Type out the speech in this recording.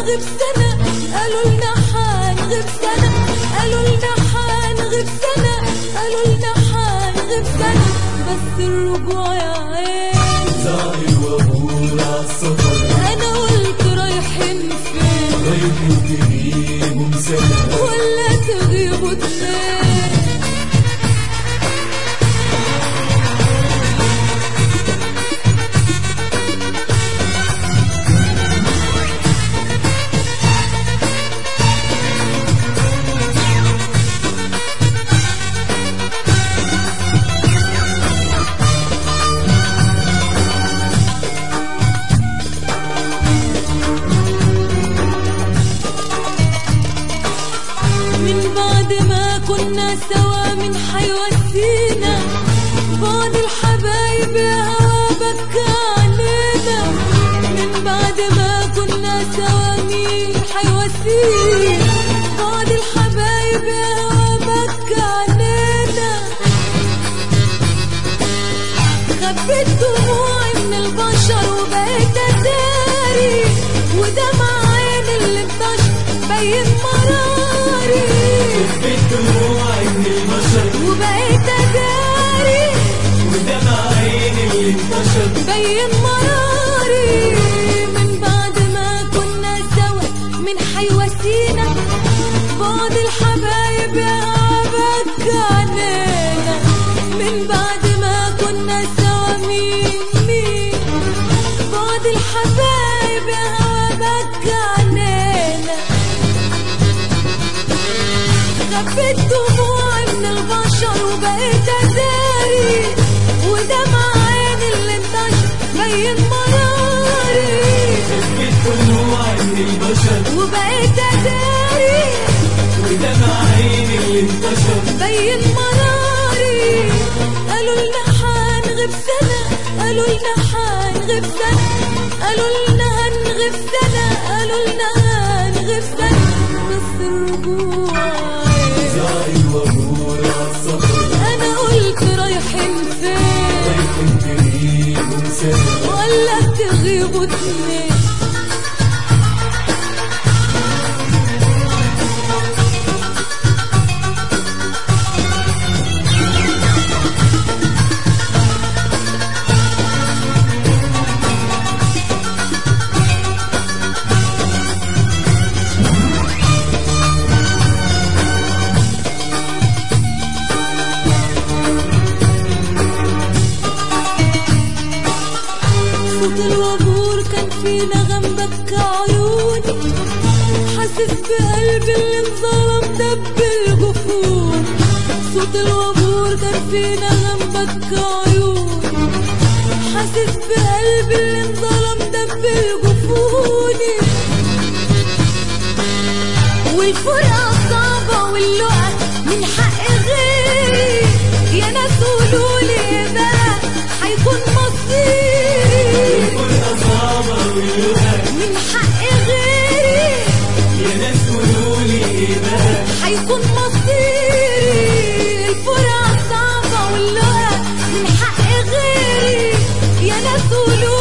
حنغيب سنة قالوا لنا حنغيب سنة قالوا لنا حنغيب سنة قالوا لنا حنغيب سنة بس الرجوع يا عين زعل وابور عالسفر أنا قلت رايحين فين رايحين تجيبهم سنة ولا تغيبوا اتنين من بعد ما كنا سوا من حيوسينا بعد الحبايب يا هوا بكى علينا من بعد ما كنا سوا مين حيوسينا بعد الحبايب يا هوا بكى علينا خبيت دموعي من البشر وبقيت اداري ودمع عين اللي انتشر بين مراري بدموعي من البشر وبقيت اداري ودمع عيني اللي انتشر بين مراري من بعد ما كنا سوا من حيوسينا بعد الحبايب يا عبك عنينا من بعد ما كنا سوا مين مين بعد الحبايب يا عبك عنينا خبيت دموعي من البشر وبقيت اداري ودمع عيني اللي انتشر بين مراري بدموعي من البشر وبقيت اداري ودمع عيني اللي انتشر بين مراري قالوا لنا حنغيب سنة قالوا لنا حنغيب سنة قالوا لنا هنغيب سنة قالوا لنا هنغيب سنة بس الرجوع زعل وابور عالسفر انا قلت رايحين فين رايحين تجيبهم سنة ولا تغيبوا اتنين صوت الوابور كان في نغم بكى عيوني حاسس بقلبي اللي انظلم دب الجفون صوت الوابور كان في نغم بكى عيوني حاسس بقلبي اللي انظلم دب الجفوني والفرقة صعبة واللقا من حق غيري يا ناس قولولي إيه بقى هيكون مصيري الفرقة صعبة واللغة من حق غيري يا ناس قولولي ايه بقى هيكون مصيري الفرقة صعبة واللقا من حق غيري يا ناس قولولي